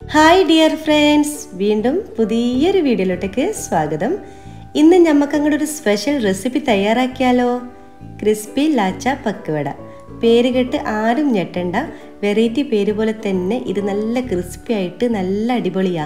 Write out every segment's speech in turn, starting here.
hi dear friends വീണ്ടും പുതിയൊരു വീഡിയോയിലോട്ടേക്ക് സ്വാഗതം ഇന്ന് ഞമ്മക്ക് അങ്ങോട്ട് ഒരു സ്പെഷ്യൽ റെസിപ്പി തയ്യാറാക്കിയാലോ ക്രിസ്പി ലാച്ച പക്കുവട പേര് കേട്ട് ആരും ഞെട്ടണ്ട വെറൈറ്റി പേര് പോലെ തന്നെ ഇത് നല്ല ക്രിസ്പി ആയിട്ട് നല്ല അടിപൊളിയാ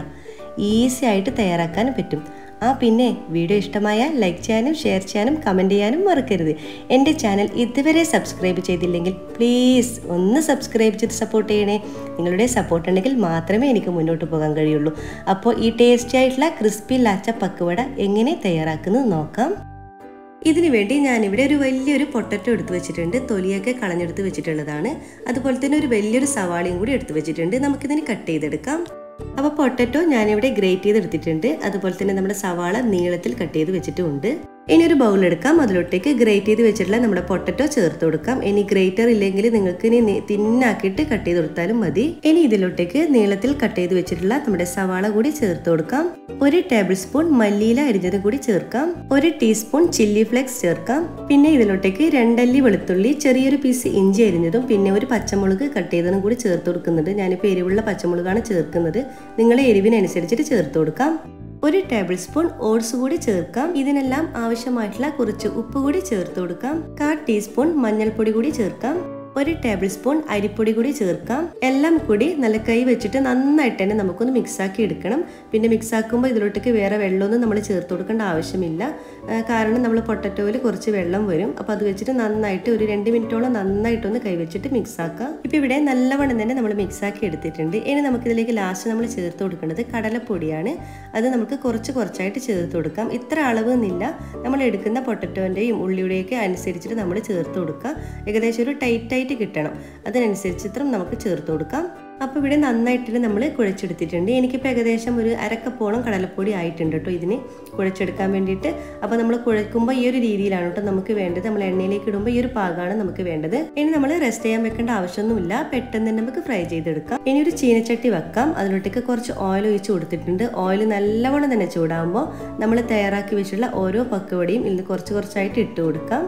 ഈസി ആയിട്ട് തയ്യാറാക്കാൻ പറ്റും ആ പിന്നെ വീഡിയോ ഇഷ്ടമായ ലൈക്ക് ചെയ്യാനും ഷെയർ ചെയ്യാനും കമൻറ്റ് ചെയ്യാനും മറക്കരുത് എൻ്റെ ചാനൽ ഇതുവരെ സബ്സ്ക്രൈബ് ചെയ്തില്ലെങ്കിൽ പ്ലീസ് ഒന്ന് സബ്സ്ക്രൈബ് ചെയ്ത് സപ്പോർട്ട് ചെയ്യണേ നിങ്ങളുടെ സപ്പോർട്ട് ഉണ്ടെങ്കിൽ മാത്രമേ എനിക്ക് മുന്നോട്ട് പോകാൻ കഴിയുള്ളൂ അപ്പോൾ ഈ ടേസ്റ്റി ആയിട്ടുള്ള ക്രിസ്പി ലാച്ച പക്കുവട എങ്ങനെ തയ്യാറാക്കുന്നത് നോക്കാം ഇതിനു വേണ്ടി ഞാനിവിടെ ഒരു വലിയൊരു പൊട്ടറ്റോ എടുത്ത് വെച്ചിട്ടുണ്ട് തൊലിയൊക്കെ കളഞ്ഞെടുത്ത് വെച്ചിട്ടുള്ളതാണ് അതുപോലെ തന്നെ ഒരു വലിയൊരു സവാളയും കൂടി എടുത്ത് വെച്ചിട്ടുണ്ട് നമുക്കിതിന് കട്ട് ചെയ്തെടുക്കാം അപ്പോൾ പൊട്ടറ്റോ ഞാനിവിടെ ഗ്രേറ്റ് ചെയ്തെടുത്തിട്ടുണ്ട് അതുപോലെ തന്നെ നമ്മുടെ സവാള നീളത്തിൽ കട്ട് ചെയ്ത് വെച്ചിട്ടുമുണ്ട് ഇനി ഒരു ബൗൾ എടുക്കാം അതിലോട്ടേക്ക് ഗ്രേറ്റ് ചെയ്ത് വെച്ചിട്ടുള്ള നമ്മുടെ പൊട്ടറ്റോ ചേർത്ത് കൊടുക്കാം ഇനി ഗ്രേറ്റർ ഇല്ലെങ്കിൽ നിങ്ങൾക്ക് ഇനി തിന്നാക്കിയിട്ട് കട്ട് ചെയ്ത് കൊടുത്താലും മതി ഇനി ഇതിലോട്ടേക്ക് നീളത്തിൽ കട്ട് ചെയ്ത് വെച്ചിട്ടുള്ള നമ്മുടെ സവാള കൂടി ചേർത്ത് കൊടുക്കാം ഒരു ടേബിൾ സ്പൂൺ മല്ലിയില അരിഞ്ഞത് കൂടി ചേർക്കാം ഒരു ടീസ്പൂൺ ചില്ലി ഫ്ലെക്സ് ചേർക്കാം പിന്നെ ഇതിലോട്ടേക്ക് രണ്ടല്ലി വെളുത്തുള്ളി ചെറിയൊരു പീസ് ഇഞ്ചി അരിഞ്ഞതും പിന്നെ ഒരു പച്ചമുളക് കട്ട് ചെയ്തതും കൂടി ചേർത്ത് കൊടുക്കുന്നുണ്ട് ഞാനിപ്പോൾ എരിവുള്ള പച്ചമുളകാണ് ചേർക്കുന്നത് നിങ്ങളെ എരിവിനനുസരിച്ചിട്ട് ചേർത്ത് കൊടുക്കാം ഒരു ടേബിൾ സ്പൂൺ ഓട്സ് കൂടി ചേർക്കാം ഇതിനെല്ലാം ആവശ്യമായിട്ടുള്ള കുറച്ച് ഉപ്പ് കൂടി ചേർത്ത് കൊടുക്കാം കാ ടീസ്പൂൺ മഞ്ഞൾപ്പൊടി കൂടി ചേർക്കാം ഒരു ടേബിൾ സ്പൂൺ അരിപ്പൊടി കൂടി ചേർക്കാം എല്ലാം കൂടി നല്ല കൈ വെച്ചിട്ട് നന്നായിട്ട് തന്നെ നമുക്കൊന്ന് മിക്സ് ആക്കി എടുക്കണം പിന്നെ മിക്സ് ആക്കുമ്പോൾ ഇതിലോട്ടേക്ക് വേറെ വെള്ളമൊന്നും നമ്മൾ ചേർത്ത് കൊടുക്കേണ്ട ആവശ്യമില്ല കാരണം നമ്മൾ പൊട്ടറ്റോയിൽ കുറച്ച് വെള്ളം വരും അപ്പോൾ അത് വെച്ചിട്ട് നന്നായിട്ട് ഒരു രണ്ട് മിനിറ്റോളം നന്നായിട്ടൊന്ന് കൈ വെച്ചിട്ട് മിക്സ് ആക്കാം ഇപ്പോൾ ഇവിടെ നല്ലവണ്ണം തന്നെ നമ്മൾ മിക്സ് ആക്കി എടുത്തിട്ടുണ്ട് ഇനി നമുക്കിതിലേക്ക് ലാസ്റ്റ് നമ്മൾ ചേർത്ത് കൊടുക്കേണ്ടത് കടലപ്പൊടിയാണ് അത് നമുക്ക് കുറച്ച് കുറച്ചായിട്ട് ചേർത്ത് കൊടുക്കാം ഇത്ര അളവ് എന്നില്ല നമ്മൾ എടുക്കുന്ന പൊട്ടറ്റോൻ്റെയും ഉള്ളിയുടെയൊക്കെ അനുസരിച്ചിട്ട് നമ്മൾ ചേർത്ത് കൊടുക്കുക ഏകദേശം ഒരു ടൈറ്റ് ആയിട്ട് കിട്ടണം അതിനനുസരിച്ച് ഇത്രയും നമുക്ക് ചേർത്ത് കൊടുക്കാം അപ്പോൾ ഇവിടെ നന്നായിട്ട് നമ്മൾ കുഴച്ചെടുത്തിട്ടുണ്ട് എനിക്കിപ്പോൾ ഏകദേശം ഒരു അരക്കപ്പോളം കടലപ്പൊടി ആയിട്ടുണ്ട് കേട്ടോ ഇതിന് കുഴച്ചെടുക്കാൻ വേണ്ടിയിട്ട് അപ്പോൾ നമ്മൾ കുഴക്കുമ്പോൾ ഈ ഒരു രീതിയിലാണ് കേട്ടോ നമുക്ക് വേണ്ടത് നമ്മൾ എണ്ണയിലേക്ക് ഇടുമ്പോൾ ഈ ഒരു പാകമാണ് നമുക്ക് വേണ്ടത് ഇനി നമ്മൾ റെസ്റ്റ് ചെയ്യാൻ വെക്കേണ്ട ആവശ്യമൊന്നുമില്ല പെട്ടെന്ന് തന്നെ നമുക്ക് ഫ്രൈ ചെയ്തെടുക്കാം ഇനി ഒരു ചീനച്ചട്ടി വെക്കാം അതിലോട്ടേക്ക് കുറച്ച് ഓയിൽ ഒഴിച്ച് കൊടുത്തിട്ടുണ്ട് ഓയിൽ നല്ലവണ്ണം തന്നെ ചൂടാകുമ്പോൾ നമ്മൾ തയ്യാറാക്കി വെച്ചിട്ടുള്ള ഓരോ പക്കുവടിയും ഇതിൽ കുറച്ച് കുറച്ചായിട്ട് ഇട്ട് കൊടുക്കാം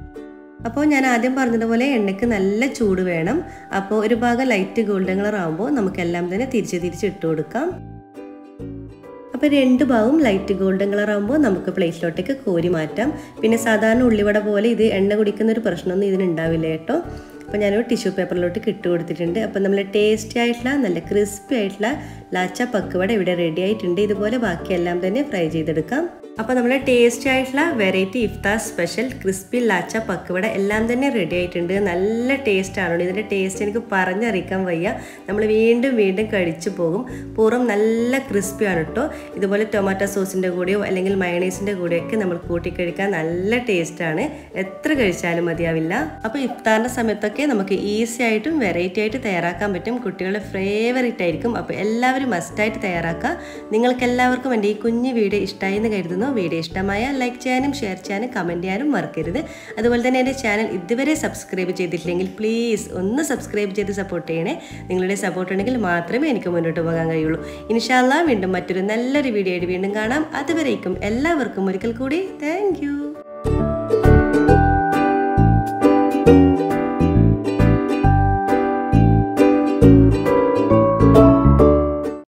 അപ്പോൾ ഞാൻ ആദ്യം പറഞ്ഞതുപോലെ എണ്ണയ്ക്ക് നല്ല ചൂട് വേണം അപ്പോൾ ഒരു ഭാഗം ലൈറ്റ് ഗോൾഡൻ കളർ ആകുമ്പോൾ നമുക്കെല്ലാം തന്നെ തിരിച്ച് തിരിച്ച് ഇട്ട് കൊടുക്കാം അപ്പോൾ രണ്ട് ഭാഗവും ലൈറ്റ് ഗോൾഡൻ കളർ ആകുമ്പോൾ നമുക്ക് പ്ലേറ്റിലോട്ടേക്ക് കോരി മാറ്റാം പിന്നെ സാധാരണ ഉള്ളിവട പോലെ ഇത് എണ്ണ കുടിക്കുന്ന ഒരു പ്രശ്നമൊന്നും ഇതിനുണ്ടാവില്ല കേട്ടോ അപ്പോൾ ഞാനൊരു ടിഷ്യൂ പേപ്പറിലോട്ട് ഇട്ട് കൊടുത്തിട്ടുണ്ട് അപ്പോൾ നമ്മൾ ടേസ്റ്റി ആയിട്ടുള്ള നല്ല ക്രിസ്പി ആയിട്ടുള്ള ലാച്ച പക്കുവട ഇവിടെ റെഡി ആയിട്ടുണ്ട് ഇതുപോലെ ബാക്കിയെല്ലാം തന്നെ ഫ്രൈ ചെയ്തെടുക്കാം അപ്പോൾ നമ്മുടെ ടേസ്റ്റി ആയിട്ടുള്ള variety iftar special crispy lachha pakoda എല്ലാം തന്നെ റെഡി ആയിട്ടുണ്ട് നല്ല ടേസ്റ്റ് ആണ് ഇതിൻ്റെ ടേസ്റ്റ് എനിക്ക് പറഞ്ഞറിയിക്കാൻ വയ്യ നമ്മൾ വീണ്ടും വീണ്ടും കഴിച്ചു പോകും പുറം നല്ല ക്രിസ്പിയാണ് കേട്ടോ ഇതുപോലെ ടൊമാറ്റോ സോസിൻ്റെ കൂടെയോ അല്ലെങ്കിൽ മയണൈസിൻ്റെ കൂടെയൊക്കെ നമ്മൾ കൂട്ടി കഴിക്കാൻ നല്ല ടേസ്റ്റാണ് എത്ര കഴിച്ചാലും മതിയാവില്ല അപ്പോൾ ഇഫ്താറിൻ്റെ സമയത്തൊക്കെ നമുക്ക് ഈസി ആയിട്ടും വെറൈറ്റി ആയിട്ട് തയ്യാറാക്കാൻ പറ്റും കുട്ടികളുടെ ഫേവറേറ്റ് ആയിരിക്കും അപ്പോൾ എല്ലാവരും മസ്റ്റായിട്ട് തയ്യാറാക്കുക നിങ്ങൾക്ക് എല്ലാവർക്കും എൻ്റെ ഈ കുഞ്ഞു വീഡിയോ ഇഷ്ടമായി എന്ന് കരുതുന്നു വീഡിയോ ഇഷ്ടമായ ലൈക്ക് ചെയ്യാനും ഷെയർ ചെയ്യാനും കമൻറ്റ് ചെയ്യാനും മറക്കരുത് അതുപോലെ തന്നെ എൻ്റെ ചാനൽ ഇതുവരെ സബ്സ്ക്രൈബ് ചെയ്തിട്ടില്ലെങ്കിൽ പ്ലീസ് ഒന്ന് സബ്സ്ക്രൈബ് ചെയ്ത് സപ്പോർട്ട് ചെയ്യണേ നിങ്ങളുടെ സപ്പോർട്ട് ഉണ്ടെങ്കിൽ മാത്രമേ എനിക്ക് മുന്നോട്ട് പോകാൻ കഴിയുള്ളൂ ഇൻഷാല്ല വീണ്ടും മറ്റൊരു നല്ലൊരു വീഡിയോ ആയിട്ട് വീണ്ടും കാണാം അതുവരേക്കും എല്ലാവർക്കും ഒരിക്കൽ കൂടി താങ്ക്